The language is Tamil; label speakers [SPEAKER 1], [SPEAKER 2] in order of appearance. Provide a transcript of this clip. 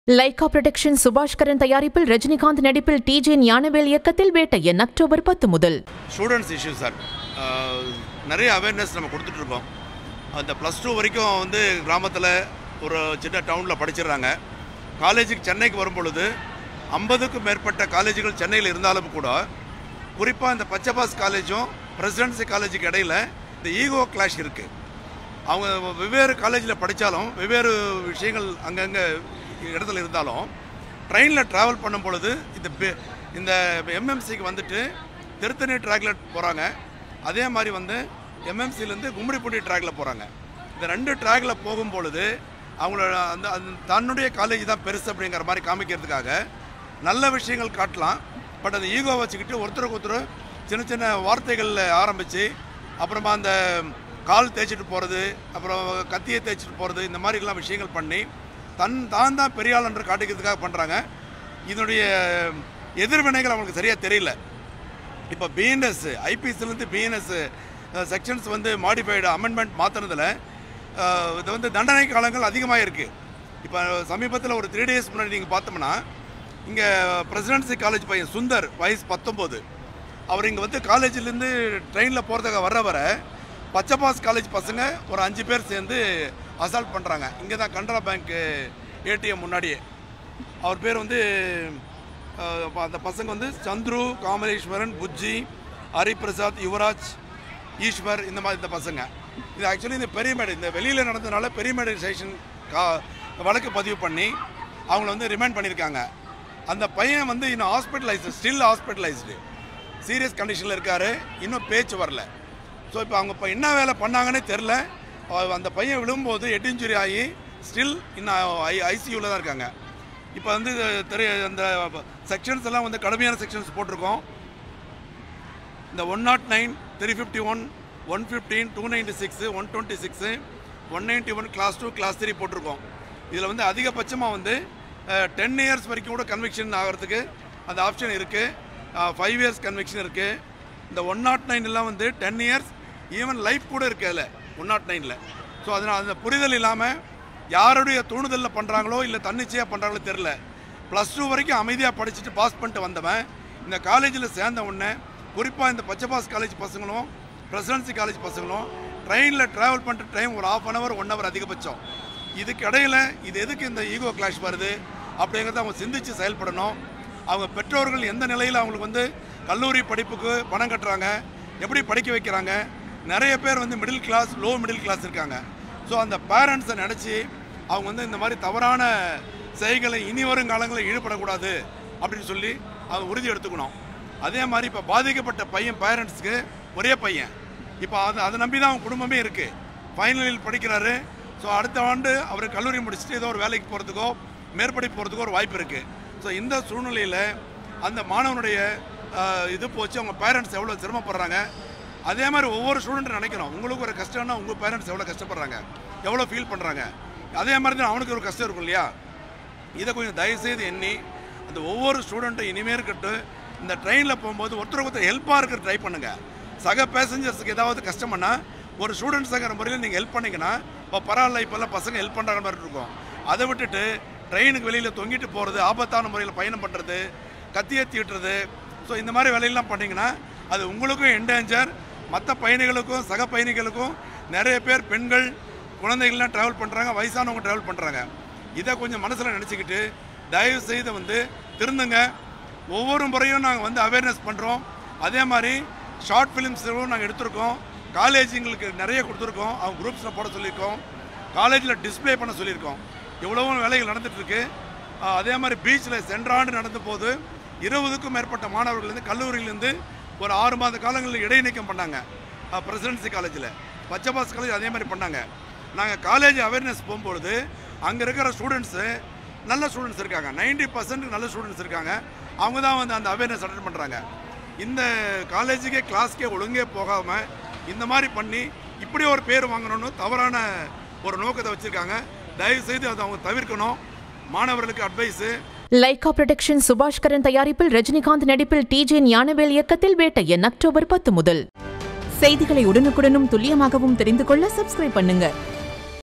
[SPEAKER 1] லைகா புரொடக்ஷன் சுபாஷ்கரன் தயாரிப்பில் ரஜினிகாந்த் நடிப்பில் டிஜே ஞானவேல் இயக்கத்தில் வேட்டையன் அக்டோபர் பத்து முதல்
[SPEAKER 2] ஸ்டூடெண்ட்ஸ் இஷ்யூ சார் நிறைய அவேர்னஸ் நம்ம கொடுத்துட்ருக்கோம் அந்த ப்ளஸ் டூ வரைக்கும் வந்து கிராமத்தில் ஒரு சின்ன டவுனில் படிச்சிடுறாங்க காலேஜுக்கு சென்னைக்கு வரும் பொழுது ஐம்பதுக்கும் மேற்பட்ட காலேஜுகள் சென்னையில் இருந்தாலும் கூட குறிப்பாக இந்த பச்சைபாஸ் காலேஜும் பிரசிடென்சி காலேஜுக்கு இடையில இந்த ஈகோ கிளாஷ் இருக்குது அவங்க வெவ்வேறு காலேஜில் படித்தாலும் வெவ்வேறு விஷயங்கள் அங்கங்கே இடத்துல இருந்தாலும் ட்ரெயினில் ட்ராவல் பண்ணும் பொழுது இந்த பெ- இந்த எம்எம்சிக்கு வந்துட்டு திருத்தணி ட்ராக்ல போகிறாங்க அதே மாதிரி வந்து எம்எம்சிலேருந்து கும்மிடிப்பூண்டி ட்ராக்ல போகிறாங்க இந்த ரெண்டு ட்ராக்ல போகும் பொழுது அவங்களோட அந்த அந்த தன்னுடைய காலேஜ் தான் பெருசு அப்படிங்கிற மாதிரி காமிக்கிறதுக்காக நல்ல விஷயங்கள் காட்டலாம் பட் அந்த ஈகோ வச்சுக்கிட்டு ஒருத்தருக்கு ஒருத்தர் சின்ன சின்ன வார்த்தைகளில் ஆரம்பித்து அப்புறமா அந்த கால் தேய்ச்சிட்டு போகிறது அப்புறம் கத்தியை தேய்ச்சிட்டு போகிறது இந்த மாதிரிலாம் விஷயங்கள் பண்ணி தன் தான் தான் பெரிய ஆள் என்று காட்டிக்கிறதுக்காக பண்ணுறாங்க இதனுடைய எதிர்வினைகள் அவங்களுக்கு சரியாக தெரியல இப்போ பிஎன்எஸ் ஐபிஎஸ்லேருந்து பிஎன்எஸ் செக்ஷன்ஸ் வந்து மாடிஃபைடு அமெண்ட்மெண்ட் மாற்றினதில் இது வந்து தண்டனை காலங்கள் அதிகமாக இருக்குது இப்போ சமீபத்தில் ஒரு த்ரீ டேஸ் முன்னாடி நீங்கள் பார்த்தோம்னா இங்கே பிரசிடென்சி காலேஜ் பையன் சுந்தர் வயசு பத்தொம்போது அவர் இங்கே வந்து காலேஜிலேருந்து ட்ரெயினில் போகிறதுக்கு வர வர பச்சைபாஸ் காலேஜ் பசங்க ஒரு அஞ்சு பேர் சேர்ந்து அசால்ட் பண்ணுறாங்க இங்கே தான் கனரா பேங்க் ஏடிஎம் முன்னாடியே அவர் பேர் வந்து அஹ், அப்ப அந்த பசங்க வந்து சந்துரு காமலேஸ்வரன் புஜ்ஜி ஹரிபிரசாத் யுவராஜ் ஈஸ்வர் இந்த மாதிரி இந்த பசங்க இது ஆக்சுவலி இந்த பெரியமேடு இந்த வெளியில் நடந்ததுனால பெரியமேடு ஸ்டேஷன் கா வழக்கு பதிவு பண்ணி அவங்கள வந்து ரிமைண்ட் பண்ணியிருக்காங்க அந்த பையன் வந்து இன்னும் ஹாஸ்பிட்டலைஸ்டு ஸ்டில் ஹாஸ்பிட்டலைஸ்டு சீரியஸ் கண்டிஷனில் இருக்காரு இன்னும் பேச்சு வரல ஸோ இப்போ அவங்க இப்போ என்ன வேலை பண்ணாங்கன்னே தெரில அந்த பையன் விழும்போது ஹெட் இன்ஜுரி ஆகி ஸ்டில் இன்னும் ஐ ஐசியூவில் தான் இருக்காங்க இப்போ வந்து இது தெரிய அந்த செக்ஷன்ஸ் எல்லாம் வந்து கடுமையான செக்ஷன்ஸ் போட்டிருக்கோம் இந்த one naught nine three fifty one one fifteen two ninety six one twenty six one ninety one class two class three போட்டிருக்கோம் இதில் வந்து அதிகபட்சமாக வந்து டென் இயர்ஸ் வரைக்கும் கூட கன்விக்ஷன் ஆகிறதுக்கு அந்த ஆப்ஷன் இருக்குது ஃபைவ் இயர்ஸ் கன்விக்ஷன் இருக்குது இந்த ஒன் நாட் நைன் எல்லாம் வந்து டென் இயர்ஸ் ஈவன் லைஃப் கூட இருக்கு அதில் ஒன் நாட் நைனில் ஸோ அதனால் அந்த புரிதல் இல்லாமல் யாருடைய தூண்டுதலில் பண்ணுறாங்களோ இல்லை தன்னிச்சையாக பண்ணுறாங்களோ தெரில ப்ளஸ் டூ வரைக்கும் அமைதியாக படிச்சுட்டு பாஸ் பண்ணிட்டு வந்தவன் இந்த காலேஜில் சேர்ந்த உடனே குறிப்பாக இந்த பச்சைபாஸ் காலேஜ் பசங்களும் பிரசிடென்சி காலேஜ் பசங்களும் ட்ரெயினில் ட்ராவல் பண்ணுற டைம் ஒரு half an hour one hour அதிகபட்சம் இதுக்கு இடையில இது எதுக்கு இந்த ஈகோ கிளாஷ் வருது அப்படிங்கிறத அவங்க சிந்திச்சு செயல்படணும் அவங்க பெற்றோர்கள் எந்த நிலையில் அவங்களுக்கு வந்து கல்லூரி படிப்புக்கு பணம் கட்டுறாங்க எப்படி படிக்க வைக்கிறாங்க நிறைய பேர் வந்து middle class low middle class இருக்காங்க ஸோ அந்த பேரண்ட்ஸை நினச்சி அவங்க வந்து இந்த மாதிரி தவறான செய்களை இனி வரும் காலங்களில் ஈடுபடக்கூடாது அப்படின்னு சொல்லி அவங்க உறுதி எடுத்துக்கணும் அதே மாதிரி இப்போ பாதிக்கப்பட்ட பையன் பேரண்ட்ஸ்க்கு ஒரே பையன் இப்போ அதை அதை நம்பி தான் அவங்க குடும்பமே இருக்குது ஃபைனலில் படிக்கிறாரு ஸோ அடுத்த ஆண்டு அவர் கல்லூரி முடிச்சுட்டு ஏதோ ஒரு வேலைக்கு போகிறதுக்கோ மேற்படிப்பு போகிறதுக்கோ ஒரு வாய்ப்பு இருக்குது ஸோ இந்த சூழ்நிலையில் அந்த மாணவனுடைய ஆஹ், இது போச்சு அவங்க பேரண்ட்ஸ் எவ்வளோ சிரமப்படுறாங்க அதே மாதிரி ஒவ்வொரு ஸ்டூடெண்ட்டும் நினைக்கிறோம் உங்களுக்கு ஒரு கஷ்டம்னா உங்கள் பேரண்ட்ஸ் எவ்வளோ கஷ்டப்படுறாங்க எவ்வளோ ஃபீல் பண்ணுறாங்க அதே மாதிரி தான் அவனுக்கு ஒரு கஷ்டம் இருக்கும் இல்லையா இதை கொஞ்சம் தயவுசெய்து எண்ணி அந்த ஒவ்வொரு ஸ்டூடெண்ட்டும் இனிமே இருக்கட்டும் இந்த ட்ரெயினில் போகும்போது ஒருத்தருக்கு ஒருத்தர் ஹெல்ப்பாக இருக்க ட்ரை பண்ணுங்கள் சக பேசஞ்சர்ஸுக்கு ஏதாவது கஷ்டம்னா ஒரு ஸ்டூடெண்ட்ஸுங்கிற முறையில் நீங்கள் ஹெல்ப் பண்ணீங்கன்னா இப்போ பரவாயில்ல இப்போல்லாம் பசங்க ஹெல்ப் பண்ணுற மாதிரி இருக்கும் அதை விட்டுட்டு ட்ரெயினுக்கு வெளியில் தொங்கிட்டு போகிறது ஆபத்தான முறையில் பயணம் பண்ணுறது கத்தியை தீட்டுறது ஸோ இந்த மாதிரி வேலையெல்லாம் பண்ணீங்கன்னா அது உங்களுக்கும் என்டேஞ்சர் மற்ற பயணிகளுக்கும் சக பயணிகளுக்கும் நிறைய பேர் பெண்கள் குழந்தைகள்லாம் ட்ராவல் பண்ணுறாங்க வயசானவங்க ட்ராவல் பண்ணுறாங்க இதை கொஞ்சம் மனசில் நினச்சிக்கிட்டு தயவு செய்து வந்து திருந்துங்க ஒவ்வொரு முறையும் நாங்கள் வந்து அவேர்னஸ் பண்ணுறோம் அதே மாதிரி ஷார்ட் ஃபிலிம்ஸும் நாங்கள் எடுத்திருக்கோம் காலேஜுங்களுக்கு நிறைய கொடுத்துருக்கோம் அவங்க குரூப்ஸில் போட சொல்லியிருக்கோம் காலேஜில் டிஸ்ப்ளே பண்ண சொல்லியிருக்கோம் இவ்வளவும் வேலைகள் நடந்துகிட்ருக்கு அதே மாதிரி பீச்சில் சென்ற ஆண்டு நடந்த போது இருபதுக்கும் மேற்பட்ட மாணவர்கள் வந்து கல்லூரியிலேருந்து ஒரு ஆறு மாத காலங்களில் இடைநீக்கம் பண்ணாங்க பிரசிடென்சி காலேஜில் பச்சைபாஸ் காலேஜ் அதே மாதிரி பண்ணாங்க நாங்கள் காலேஜ் அவேர்னஸ் போகும்பொழுது அங்கே இருக்கிற ஸ்டூடெண்ட்ஸு நல்ல ஸ்டூடெண்ட்ஸ் இருக்காங்க 90% பர்சன்ட் நல்ல ஸ்டூடெண்ட்ஸ் இருக்காங்க அவங்க தான் வந்து அந்த அவேர்னஸ் அட்டன் பண்ணுறாங்க இந்த காலேஜுக்கே கிளாஸ்க்கே ஒழுங்கே போகாமல் இந்த மாதிரி பண்ணி இப்படி ஒரு பேர் வாங்கணும்னு தவறான ஒரு நோக்கத்தை வச்சுருக்காங்க தயவுசெய்து அதை அவங்க தவிர்க்கணும் மாணவர்களுக்கு அட்வைஸு
[SPEAKER 1] லைகா புரொடக்ஷன் சுபாஷ்கரன் தயாரிப்பில் ரஜினிகாந்த் நடிப்பில் டிஜே ஞானவேல் இயக்கத்தில் வேட்டையன் அக்டோபர் பத்து முதல் செய்திகளை உடனுக்குடனும் துல்லியமாகவும் தெரிந்து கொள்ள சப்ஸ்கிரைப் பண்ணுங்க